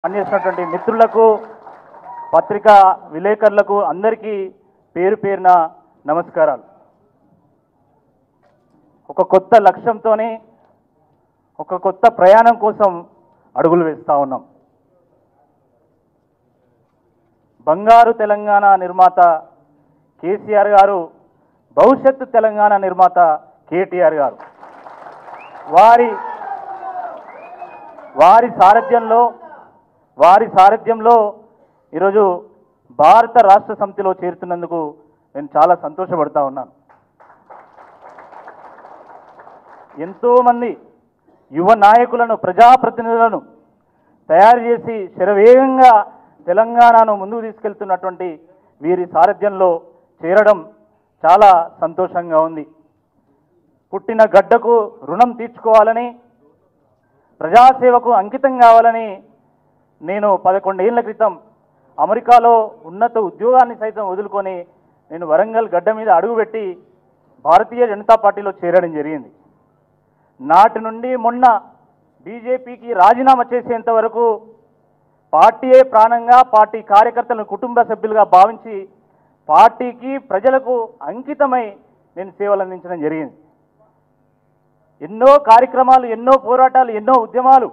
పనిచేసినటువంటి మిత్రులకు పత్రికా విలేకరులకు అందరికీ పేరు పేరున నమస్కారాలు ఒక కొత్త లక్ష్యంతోనే ఒక కొత్త ప్రయాణం కోసం అడుగులు వేస్తా ఉన్నాం బంగారు తెలంగాణ నిర్మాత కేసీఆర్ గారు భవిష్యత్తు తెలంగాణ నిర్మాత కేటీఆర్ గారు వారి వారి సారథ్యంలో వారి సారథ్యంలో ఈరోజు భారత రాష్ట్ర సమితిలో చేరుతున్నందుకు నేను చాలా సంతోషపడతా ఉన్నాను ఎంతోమంది యువ నాయకులను ప్రజాప్రతినిధులను తయారు చేసి శరవేగంగా తెలంగాణను ముందుకు తీసుకెళ్తున్నటువంటి వీరి సారథ్యంలో చేరడం చాలా సంతోషంగా ఉంది పుట్టిన గడ్డకు రుణం తీర్చుకోవాలని ప్రజాసేవకు అంకితం కావాలని నేను పదకొండేళ్ల క్రితం అమెరికాలో ఉన్నత ఉద్యోగాన్ని సైతం వదులుకొని నేను వరంగల్ గడ్డ మీద అడుగుపెట్టి భారతీయ జనతా పార్టీలో చేరడం జరిగింది నాటి నుండి మొన్న బీజేపీకి రాజీనామా చేసేంత వరకు పార్టీయే ప్రాణంగా పార్టీ కార్యకర్తలను కుటుంబ సభ్యులుగా భావించి పార్టీకి ప్రజలకు అంకితమై నేను సేవలు అందించడం జరిగింది ఎన్నో కార్యక్రమాలు ఎన్నో పోరాటాలు ఎన్నో ఉద్యమాలు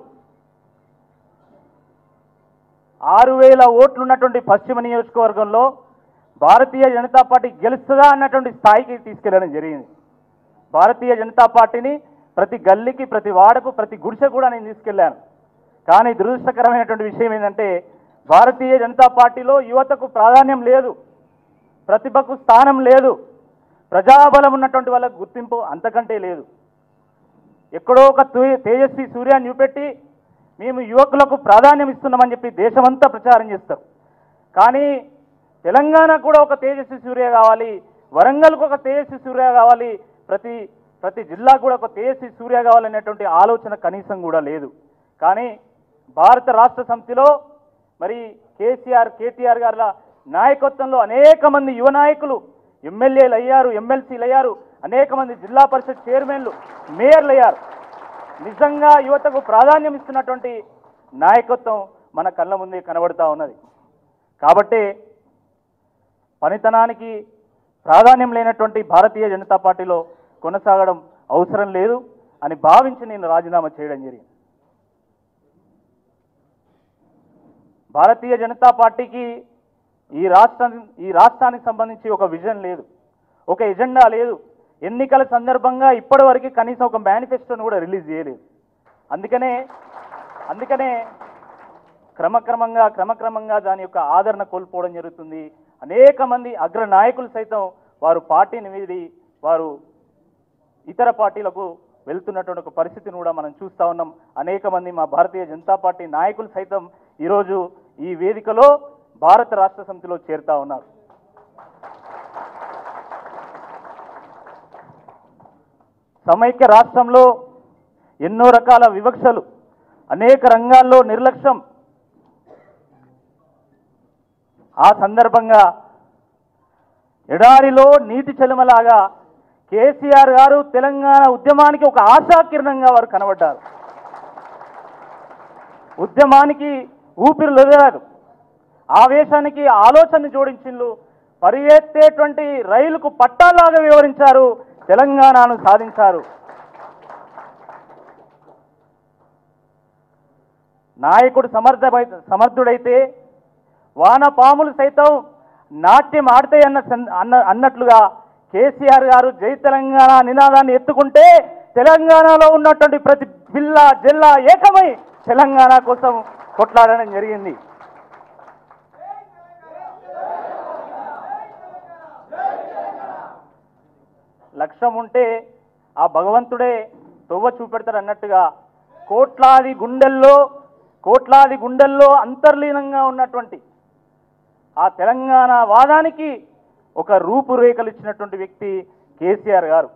ఆరు వేల ఓట్లు ఉన్నటువంటి పశ్చిమ నియోజకవర్గంలో భారతీయ జనతా పార్టీ గెలుస్తుందా అన్నటువంటి స్థాయికి తీసుకెళ్లడం జరిగింది భారతీయ జనతా పార్టీని ప్రతి గల్లీకి ప్రతి వాడకు ప్రతి గుడిసె కూడా నేను తీసుకెళ్లాను కానీ దురదృష్టకరమైనటువంటి విషయం ఏంటంటే భారతీయ జనతా పార్టీలో యువతకు ప్రాధాన్యం లేదు ప్రతిభకు స్థానం లేదు ప్రజాబలం ఉన్నటువంటి వాళ్ళకు గుర్తింపు అంతకంటే లేదు ఎక్కడో ఒక తే- తేజస్వి సూర్యాన్ని చూపెట్టి మేము యువకులకు ప్రాధాన్యం ఇస్తున్నామని చెప్పి దేశమంతా ప్రచారం చేస్తారు కానీ తెలంగాణ కూడా ఒక తేజస్వి సూర్య కావాలి వరంగల్కు ఒక తేజస్వి సూర్య కావాలి ప్రతి ప్రతి జిల్లాకు కూడా ఒక తేజస్వి సూర్య కావాలనేటువంటి ఆలోచన కనీసం కూడా లేదు కానీ భారత రాష్ట్ర సమితిలో మరి కేసీఆర్ కేటీఆర్ గారి నాయకత్వంలో అనేక మంది యువ నాయకులు ఎమ్మెల్యేలు అయ్యారు ఎమ్మెల్సీలు అయ్యారు అనేక మంది జిల్లా పరిషత్ చైర్మన్లు మేయర్లు అయ్యారు నిజంగా యువతకు ప్రాధాన్యం ఇస్తున్నటువంటి నాయకత్వం మన కళ్ళ ముందే కనబడుతూ ఉన్నది కాబట్టి పనితనానికి ప్రాధాన్యం లేనటువంటి భారతీయ జనతా పార్టీలో కొనసాగడం అవసరం లేదు అని భావించి నేను రాజీనామా చేయడం జరిగింది భారతీయ జనతా పార్టీకి ఈ రాష్ట్రం ఈ రాష్ట్రానికి సంబంధించి ఒక విజన్ లేదు ఒక ఎజెండా లేదు ఎన్నికల సందర్భంగా ఇప్పటివరకు కనీసం ఒక మేనిఫెస్టోను కూడా రిలీజ్ చేయలేదు అందుకనే అందుకనే క్రమక్రమంగా క్రమక్రమంగా దాని యొక్క ఆదరణ కోల్పోవడం జరుగుతుంది అనేక మంది అగ్ర నాయకులు సైతం వారు పార్టీని వీడి వారు ఇతర పార్టీలకు వెళ్తున్నటువంటి ఒక పరిస్థితిని కూడా మనం చూస్తా ఉన్నాం అనేక మంది మా భారతీయ జనతా పార్టీ నాయకులు సైతం ఈరోజు ఈ వేదికలో భారత రాష్ట్ర సమితిలో చేరుతా ఉన్నారు సమైక్య రాష్ట్రంలో ఎన్నో రకాల వివక్షలు అనేక రంగాల్లో నిర్లక్ష్యం ఆ సందర్భంగా ఎడారిలో నీటి చెలుమలాగా కేసీఆర్ గారు తెలంగాణ ఉద్యమానికి ఒక ఆశాకిరణంగా వారు కనబడ్డారు ఉద్యమానికి ఊపిరి వదిలారు ఆవేశానికి ఆలోచన జోడించిళ్ళు పరిగెత్తేటువంటి రైలుకు పట్టాలాగా వివరించారు తెలంగాణను సాధించారు నాయకుడు సమర్థ సమర్థుడైతే వానపాములు సైతం నాట్యం ఆడతాయన్న సన్- అన్న అన్నట్లుగా కేసీఆర్ గారు జై తెలంగాణ నినాదాన్ని ఎత్తుకుంటే తెలంగాణలో ఉన్నటువంటి ప్రతి జిల్లా జిల్లా ఏకమై తెలంగాణ కోసం కొట్లాడడం జరిగింది లక్ష్యం ఉంటే ఆ భగవంతుడే తొవ్వ చూపెడతాడు అన్నట్టుగా కోట్లాది గుండెల్లో కోట్లాది గుండెల్లో అంతర్లీనంగా ఉన్నటువంటి ఆ తెలంగాణ వాదానికి ఒక రూపురేఖలు ఇచ్చినటువంటి వ్యక్తి కేసీఆర్ గారు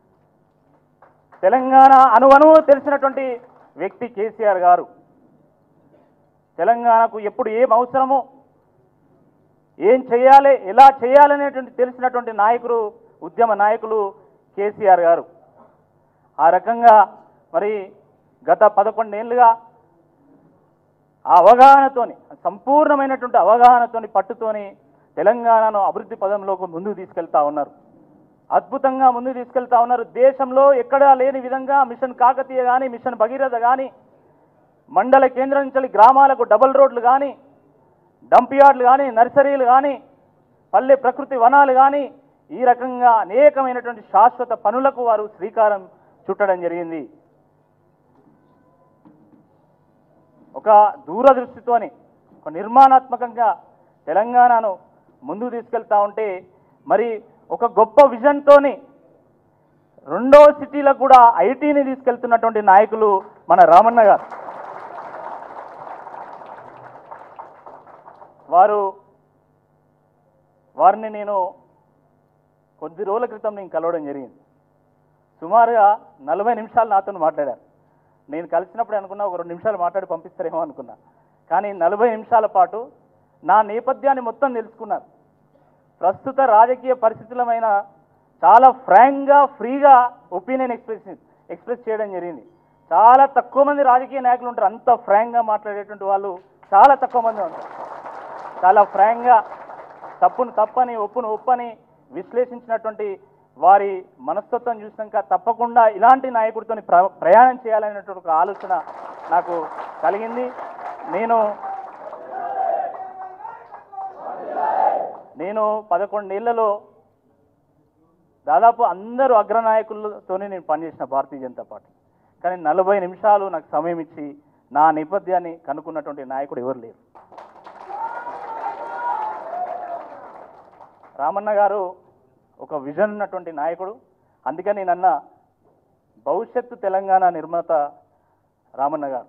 తెలంగాణ అనువనువు తెలిసినటువంటి వ్యక్తి కేసీఆర్ గారు తెలంగాణకు ఎప్పుడు ఏం అవసరమో ఏం చేయాలి ఎలా చేయాలనేటువంటి తెలిసినటువంటి నాయకుడు ఉద్యమ నాయకులు కేసీఆర్ గారు ఆ రకంగా మరి గత పదకొండేళ్లుగా ఆ అవగాహనతోని సంపూర్ణమైనటువంటి అవగాహనతోని పట్టుతోని తెలంగాణను అభివృద్ధి పదంలోకి ముందుకు తీసుకెళ్తా ఉన్నారు అద్భుతంగా ముందుకు తీసుకెళ్తా ఉన్నారు దేశంలో ఎక్కడా లేని విధంగా మిషన్ కాకతీయ కానీ మిషన్ భగీరథ కానీ మండల కేంద్రం నుంచి గ్రామాలకు డబుల్ రోడ్లు కానీ డంప్ యార్డ్లు కానీ నర్సరీలు కానీ పల్లె ప్రకృతి వనాలు కానీ ఈ రకంగా అనేకమైనటువంటి శాశ్వత పనులకు వారు శ్రీకారం చుట్టడం జరిగింది ఒక దూరదృష్టితోని ఒక నిర్మాణాత్మకంగా తెలంగాణను ముందుకు తీసుకెళ్తా ఉంటే మరి ఒక గొప్ప విజన్తోని రెండో సిటీలకు కూడా ఐటీని తీసుకెళ్తున్నటువంటి నాయకులు మన రామన్న గారు వారు వారిని నేను కొద్ది రోజుల క్రితం నేను కలవడం జరిగింది సుమారుగా నలభై నిమిషాలు నాతో మాట్లాడారు నేను కలిసినప్పుడు అనుకున్నా ఒక రెండు నిమిషాలు మాట్లాడి పంపిస్తారేమో అనుకున్నా కానీ నలభై నిమిషాల పాటు నా నేపథ్యాన్ని మొత్తం తెలుసుకున్నారు ప్రస్తుత రాజకీయ పరిస్థితులమైన చాలా ఫ్రాంక్గా ఫ్రీగా ఒపీనియన్ ఎక్స్ప్రెస్ ఎక్స్ప్రెస్ చేయడం జరిగింది చాలా తక్కువ మంది రాజకీయ నాయకులు ఉంటారు అంత ఫ్రాంక్గా మాట్లాడేటువంటి వాళ్ళు చాలా తక్కువ మంది ఉంటారు చాలా ఫ్రాంక్గా తప్పును తప్పని ఒప్పును ఒప్పని విశ్లేషించినటువంటి వారి మనస్తత్వం చూసినాక తప్పకుండా ఇలాంటి నాయకుడితో ప్ర ప్రయాణం చేయాలనేటువంటి ఒక ఆలోచన నాకు కలిగింది నేను నేను పదకొండేళ్లలో దాదాపు అందరూ అగ్రనాయకులతోనే నేను పనిచేసిన భారతీయ జనతా పార్టీ కానీ నలభై నిమిషాలు నాకు సమయం ఇచ్చి నా నేపథ్యాన్ని కనుక్కున్నటువంటి నాయకుడు ఎవరు లేరు రామన్న గారు ఒక విజన్ ఉన్నటువంటి నాయకుడు అందుకని నన్న భవిష్యత్తు తెలంగాణ నిర్మాత రామన్న గారు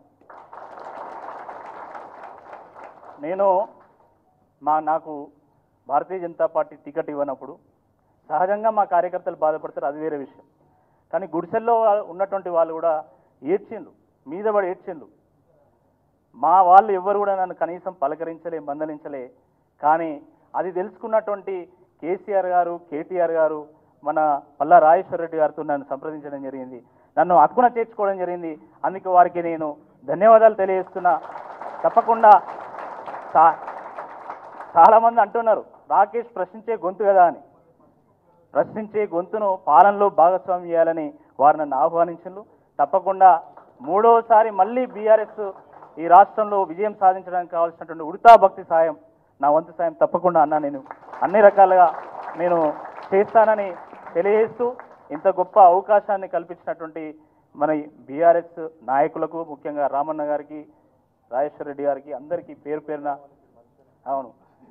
నేను మా నాకు భారతీయ జనతా పార్టీ టికెట్ ఇవ్వనప్పుడు సహజంగా మా కార్యకర్తలు బాధపడతారు అది వేరే విషయం కానీ గుడిసెల్లో ఉన్నటువంటి వాళ్ళు కూడా ఏడ్చిండ్రు మీద పడి ఏడ్చిండ్రు మా వాళ్ళు ఎవ్వరు కూడా నన్ను కనీసం పలకరించలే మందలించలే కానీ అది తెలుసుకున్నటువంటి కేసీఆర్ గారు కేటీఆర్ గారు మన పల్లా రాజేశ్వర రెడ్డి గారితో నన్ను సంప్రదించడం జరిగింది నన్ను హక్కున చేర్చుకోవడం జరిగింది అందుకు వారికి నేను ధన్యవాదాలు తెలియజేస్తున్నా తప్పకుండా చా- చాలామంది అంటున్నారు రాకేష్ ప్రశ్నించే గొంతు కదా అని ప్రశ్నించే గొంతును పాలనలో భాగస్వామ్యం చేయాలని వారు నన్ను ఆహ్వానించారు తప్పకుండా మూడోసారి మళ్ళీ బీఆర్ఎస్ ఈ రాష్ట్రంలో విజయం సాధించడానికి కావాల్సినటువంటి ఉడతా భక్తి సాయం నా వంతు సాయం తప్పకుండా అన్నా నేను అన్ని రకాలుగా నేను చేస్తానని తెలియజేస్తూ ఇంత గొప్ప అవకాశాన్ని కల్పించినటువంటి మన బీఆర్ఎస్ నాయకులకు ముఖ్యంగా రామన్న గారికి రాజేశ్వర రెడ్డి గారికి అందరికీ పేరు పేరున అవును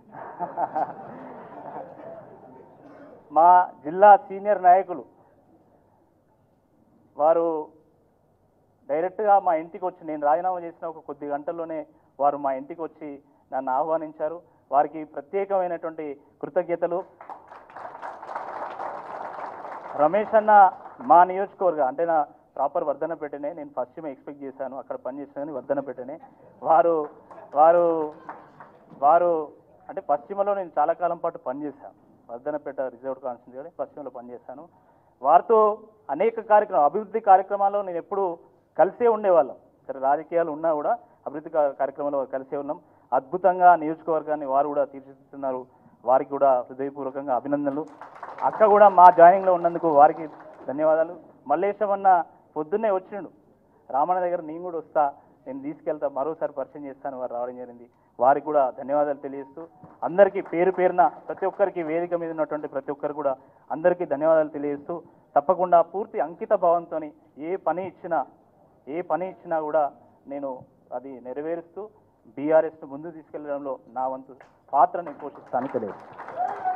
మా జిల్లా సీనియర్ నాయకులు వారు డైరెక్ట్గా మా ఇంటికి వచ్చి నేను రాజీనామా చేసిన ఒక కొద్ది గంటల్లోనే వారు మా ఇంటికి వచ్చి నన్ను ఆహ్వానించారు వారికి ప్రత్యేకమైనటువంటి కృతజ్ఞతలు రమేష్ అన్న మా నియోజకవర్గం అంటే నా ప్రాపర్ వర్ధనపేటనే నేను ఫస్ట్ టైం ఎక్స్పెక్ట్ చేశాను అక్కడ పనిచేసాను కానీ వర్ధనపేటనే వారు వారు వారు అంటే పశ్చిమలో నేను చాలా కాలం పాటు పనిచేశాను వర్ధనపేట రిజర్వ్డ్ కాన్స్టిట్యూన్సీ పశ్చిమలో పనిచేశాను వారితో అనేక కార్యక్రమాలు అభివృద్ధి కార్యక్రమాల్లో నేను ఎప్పుడు కలిసే ఉండేవాళ్ళం సరే రాజకీయాలు ఉన్నా కూడా అభివృద్ధి కా- కార్యక్రమంలో కలిసే ఉన్నాం అద్భుతంగా నియోజకవర్గాన్ని వారు కూడా తీర్చిదిద్దుతున్నారు వారికి కూడా హృదయపూర్వకంగా అభినందనలు అక్క కూడా మా జాయినింగ్లో ఉన్నందుకు వారికి ధన్యవాదాలు మల్లేశం అన్న పొద్దున్నే వచ్చిండు రామన్న దగ్గర నేను కూడా వస్తా నేను తీసుకెళ్తా మరోసారి పరిచయం చేస్తాను వారు రావడం జరిగింది వారికి కూడా ధన్యవాదాలు తెలియజేస్తూ అందరికీ పేరు పేరున ప్రతి ఒక్కరికి వేదిక మీద ఉన్నటువంటి ప్రతి ఒక్కరు కూడా అందరికీ ధన్యవాదాలు తెలియజేస్తూ తప్పకుండా పూర్తి అంకిత భావంతో ఏ పని ఇచ్చినా ఏ పని ఇచ్చినా కూడా నేను అది నెరవేరుస్తూ బీఆర్ఎస్ను ముందుకు తీసుకెళ్లడంలో నా వంతు పాత్రని పోషిస్తాను తెలియదు